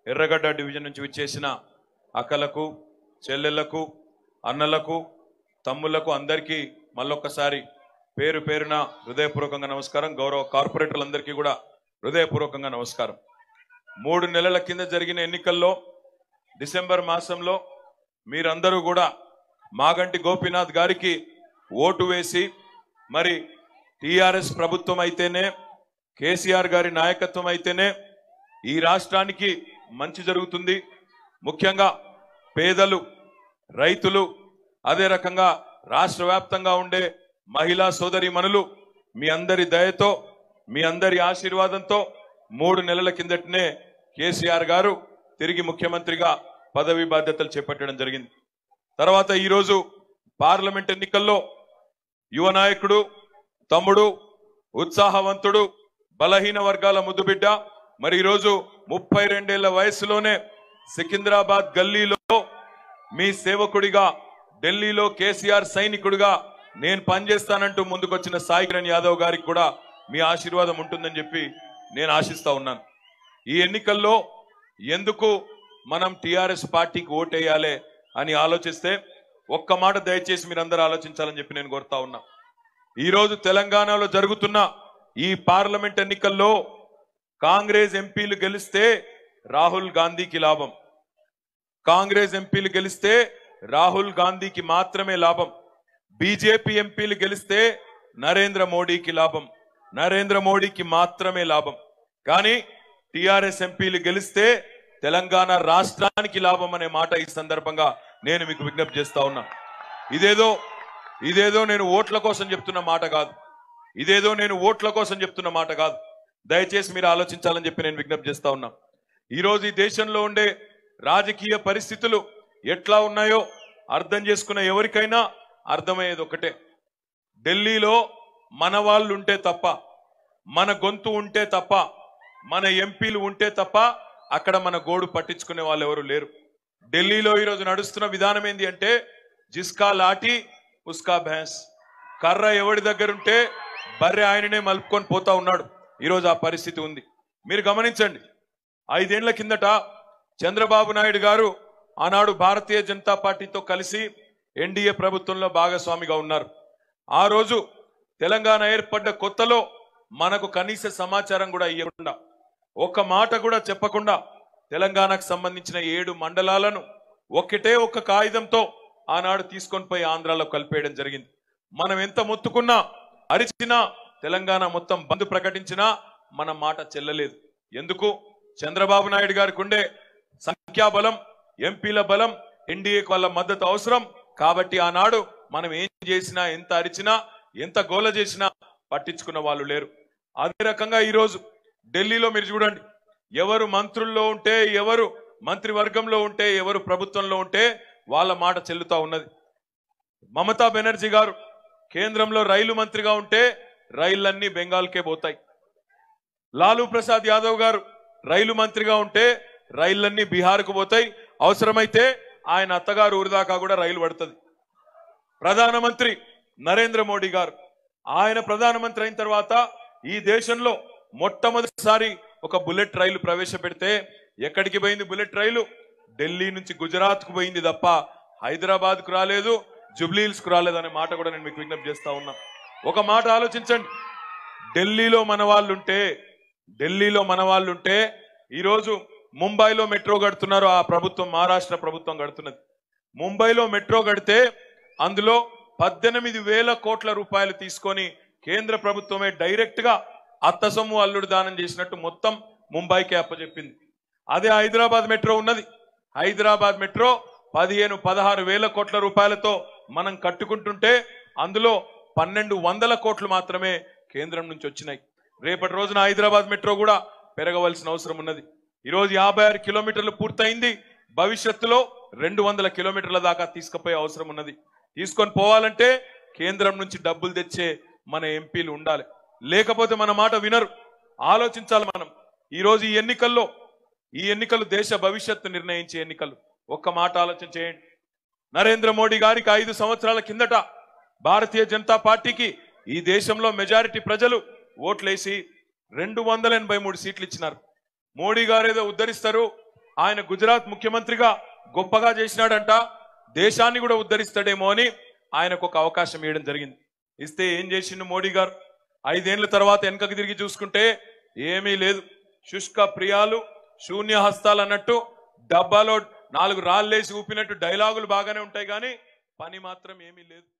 ఎర్రగడ్డ డివిజన్ నుంచి విచ్చేసిన అక్కలకు చెల్లెళ్లకు అన్నలకు తమ్ముళ్లకు అందరికీ మళ్ళొక్కసారి పేరు పేరున హృదయపూర్వకంగా నమస్కారం గౌరవ కార్పొరేటర్లందరికీ కూడా హృదయపూర్వకంగా నమస్కారం మూడు నెలల కింద జరిగిన ఎన్నికల్లో డిసెంబర్ మాసంలో మీరందరూ కూడా మాగంటి గోపీనాథ్ గారికి ఓటు వేసి మరి టిఆర్ఎస్ ప్రభుత్వం అయితేనే కేసీఆర్ గారి నాయకత్వం అయితేనే ఈ రాష్ట్రానికి మంచి జరుగుతుంది ముఖ్యంగా పేదలు రైతులు అదే రకంగా రాష్ట్ర వ్యాప్తంగా ఉండే మహిళా సోదరిమణులు మీ అందరి దయతో మీ అందరి ఆశీర్వాదంతో మూడు నెలల కిందటనే కేసీఆర్ గారు తిరిగి ముఖ్యమంత్రిగా పదవి బాధ్యతలు చేపట్టడం జరిగింది తర్వాత ఈరోజు పార్లమెంట్ ఎన్నికల్లో యువ నాయకుడు తమ్ముడు ఉత్సాహవంతుడు బలహీన వర్గాల ముద్దుబిడ్డ మరి ఈరోజు ముప్పై రెండేళ్ల వయసులోనే సికింద్రాబాద్ గల్లీలో మీ సేవకుడిగా ఢిల్లీలో కేసీఆర్ సైనికుడిగా నేను పనిచేస్తానంటూ ముందుకొచ్చిన సాయి కిరణ్ యాదవ్ గారికి కూడా మీ ఆశీర్వాదం ఉంటుందని చెప్పి నేను ఆశిస్తా ఉన్నాను ఈ ఎన్నికల్లో ఎందుకు మనం టిఆర్ఎస్ పార్టీకి ఓటేయాలి అని ఆలోచిస్తే ఒక్క మాట దయచేసి మీరందరూ ఆలోచించాలని చెప్పి నేను కోరుతా ఉన్నా ఈరోజు తెలంగాణలో జరుగుతున్న ఈ పార్లమెంట్ ఎన్నికల్లో కాంగ్రెస్ ఎంపీలు గెలిస్తే రాహుల్ గాంధీకి లాభం కాంగ్రెస్ ఎంపీలు గెలిస్తే రాహుల్ గాంధీకి మాత్రమే లాభం బీజేపీ ఎంపీలు గెలిస్తే నరేంద్ర మోడీకి లాభం నరేంద్ర మోడీకి మాత్రమే లాభం కానీ టిఆర్ఎస్ ఎంపీలు గెలిస్తే తెలంగాణ రాష్ట్రానికి లాభం అనే మాట ఈ సందర్భంగా నేను మీకు విజ్ఞప్తి చేస్తా ఉన్నా ఇదేదో ఇదేదో నేను ఓట్ల కోసం చెప్తున్న మాట కాదు ఇదేదో నేను ఓట్ల కోసం చెప్తున్న మాట కాదు దయచేసి మీరు ఆలోచించాలని చెప్పి నేను విజ్ఞప్తి చేస్తా ఉన్నా ఈరోజు ఈ దేశంలో ఉండే రాజకీయ పరిస్థితులు ఎట్లా ఉన్నాయో అర్థం చేసుకున్న ఎవరికైనా అర్థమయ్యేది ఒకటే ఢిల్లీలో మన వాళ్ళు ఉంటే తప్ప మన గొంతు ఉంటే తప్ప మన ఎంపీలు ఉంటే తప్ప అక్కడ మన గోడు పట్టించుకునే వాళ్ళు ఎవరు లేరు ఢిల్లీలో ఈరోజు నడుస్తున్న విధానం ఏంటి అంటే జిస్కా లాఠీ ఉస్కా భేన్స్ కర్ర ఎవడి దగ్గర ఉంటే బర్రె ఆయననే మలుపుకొని పోతా ఉన్నాడు ఈరోజు ఆ పరిస్థితి ఉంది మీరు గమనించండి ఐదేళ్ల కిందట చంద్రబాబు నాయుడు గారు ఆనాడు భారతీయ జనతా పార్టీతో కలిసి ఎన్డీఏ ప్రభుత్వంలో భాగస్వామిగా ఉన్నారు ఆ రోజు తెలంగాణ ఏర్పడ్డ కొత్తలో మనకు కనీస సమాచారం కూడా ఇవ్వకుండా ఒక్క మాట కూడా చెప్పకుండా తెలంగాణకు సంబంధించిన ఏడు మండలాలను ఒక్కటే ఒక్క కాగితంతో ఆనాడు తీసుకొని పోయి ఆంధ్రాలో కలిపేయడం జరిగింది మనం ఎంత మొత్తుకున్నా అరిచినా తెలంగాణ మొత్తం బంద్ ప్రకటించినా మన మాట చెల్లలేదు ఎందుకు చంద్రబాబు నాయుడు గారికి ఉండే సంఖ్యాబలం ఎంపీల బలం ఎన్డీఏకి వాళ్ళ మద్దతు అవసరం కాబట్టి ఆనాడు మనం ఏం చేసినా ఎంత అరిచినా ఎంత గోల చేసినా పట్టించుకున్న వాళ్ళు లేరు అదే రకంగా ఈరోజు ఢిల్లీలో మీరు చూడండి ఎవరు మంత్రుల్లో ఉంటే ఎవరు మంత్రివర్గంలో ఉంటే ఎవరు ప్రభుత్వంలో ఉంటే వాళ్ళ మాట చెల్లుతా ఉన్నది మమతా బెనర్జీ గారు కేంద్రంలో రైలు మంత్రిగా ఉంటే రైళ్లన్నీ బెంగాల్కే పోతాయి లాలూ ప్రసాద్ యాదవ్ గారు రైలు మంత్రిగా ఉంటే రైళ్లన్నీ బీహార్కు పోతాయి అవసరమైతే ఆయన అత్తగారు ఊరిదాకా కూడా రైలు పడుతుంది ప్రధానమంత్రి నరేంద్ర మోడీ గారు ఆయన ప్రధానమంత్రి అయిన తర్వాత ఈ దేశంలో మొట్టమొదటిసారి ఒక బుల్లెట్ రైలు ప్రవేశపెడితే ఎక్కడికి పోయింది బుల్లెట్ రైలు ఢిల్లీ నుంచి గుజరాత్ కు పోయింది తప్ప హైదరాబాద్ కు రాలేదు జుబ్లీహిల్స్ కు రాలేదు అనే మాట కూడా నేను మీకు విజ్ఞప్తి చేస్తా ఉన్నా ఒక మాట ఆలోచించండి ఢిల్లీలో మన వాళ్ళు ఉంటే ఢిల్లీలో మన వాళ్ళు ఉంటే ఈరోజు ముంబైలో మెట్రో కడుతున్నారు ఆ ప్రభుత్వం మహారాష్ట్ర ప్రభుత్వం కడుతున్నది ముంబైలో మెట్రో కడితే అందులో పద్దెనిమిది వేల కోట్ల రూపాయలు తీసుకొని కేంద్ర ప్రభుత్వమే డైరెక్ట్ గా అత్త సొమ్ము అల్లుడు దానం చేసినట్టు మొత్తం ముంబైకే అప్పచెప్పింది అదే హైదరాబాద్ మెట్రో ఉన్నది హైదరాబాద్ మెట్రో పదిహేను పదహారు వేల కోట్ల రూపాయలతో మనం కట్టుకుంటుంటే అందులో పన్నెండు వందల కోట్లు మాత్రమే కేంద్రం నుంచి వచ్చినాయి రేపటి రోజున హైదరాబాద్ మెట్రో కూడా పెరగవలసిన అవసరం ఉన్నది ఈరోజు యాభై ఆరు కిలోమీటర్లు పూర్తయింది భవిష్యత్తులో రెండు వందల కిలోమీటర్ల దాకా తీసుకుపోయే అవసరం ఉన్నది తీసుకొని పోవాలంటే కేంద్రం నుంచి డబ్బులు తెచ్చే మన ఎంపీలు ఉండాలి లేకపోతే మన మాట వినరు ఆలోచించాలి మనం ఈ రోజు ఈ ఎన్నికల్లో ఈ ఎన్నికలు దేశ భవిష్యత్తు నిర్ణయించే ఎన్నికలు ఒక్క మాట ఆలోచన చేయండి నరేంద్ర మోడీ గారికి ఐదు సంవత్సరాల కిందట భారతీయ జనతా పార్టీకి ఈ దేశంలో మెజారిటీ ప్రజలు ఓట్లేసి రెండు వందల ఎనభై మూడు సీట్లు ఇచ్చినారు మోడీ గారు ఏదో ఉద్ధరిస్తారు ఆయన గుజరాత్ ముఖ్యమంత్రిగా గొప్పగా చేసినాడంట దేశాన్ని కూడా ఉద్ధరిస్తాడేమో అని ఆయనకు ఒక అవకాశం ఇవ్వడం జరిగింది ఇస్తే ఏం చేసిండు మోడీ గారు ఐదేళ్ల తర్వాత వెనకకి తిరిగి చూసుకుంటే ఏమీ లేదు శుష్క ప్రియాలు శూన్య హస్తాలు అన్నట్టు డబ్బాలో నాలుగు రాళ్ళేసి ఊపినట్టు డైలాగులు బాగానే ఉంటాయి కానీ పని మాత్రం ఏమీ లేదు